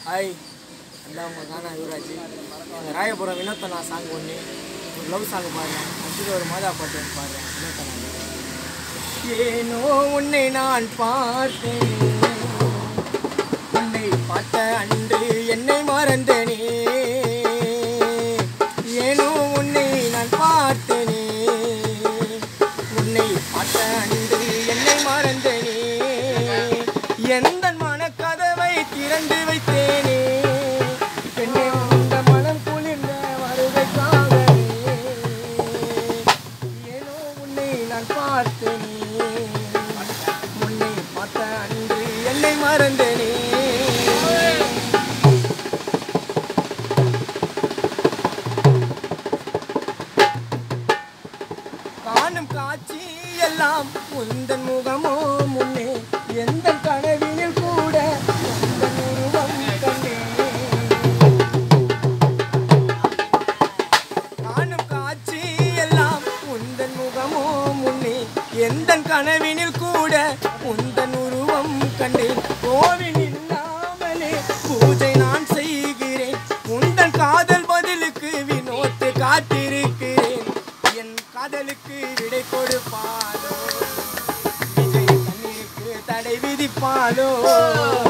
hi அந்த அவங்க கானா யுவராஜ் எங்கள் ராயபுரம் வினோத்தனா சாங் ஒன்று ஒரு லவ் சாங் பாடுறேன் அடுத்தது ஒரு மாதா பாட்டு ஒன்று பாடுறேன் வினோத்தனா ஏனோ உன்னை நான் பார்த்தேன் உன்னை பார்த்த அன்று என்னை மறந்தனே ஏனோ உன்னை நான் பார்த்தனே உன்னை பார்த்த அன்று என்னை மறந்தனே எந்த மனக்கதவை திறந்து வைத்தேனே பெண்ணே இந்த மனம் குளிர்ந்த வருகைக்காகவே ஏனோ உன்னை நான் பார்த்தனே உன்னை பார்த்த அன்று என்னை மறந்தனே காணும் காட்சி எல்லாம் உந்தன் முகமோ முன்னே எந்த கனவினில் கூட உந்தன் உருவம் கண்டேன் காணும் காட்சி எல்லாம் உந்தன் முகமோ முன்னே எந்த கனவினில் கூட உந்தன் உருவம் கண்டேன் கோவில் இல்லாமலே பூஜை நான் செய்கிறேன் உந்தன் காதல் பதிலுக்கு வினோத்து காத்திருக்கிறேன் என் காதலுக்கு விடை கொடுப்பாலோ விஜய் கண்ணீருக்கு தடை விதிப்பாலோ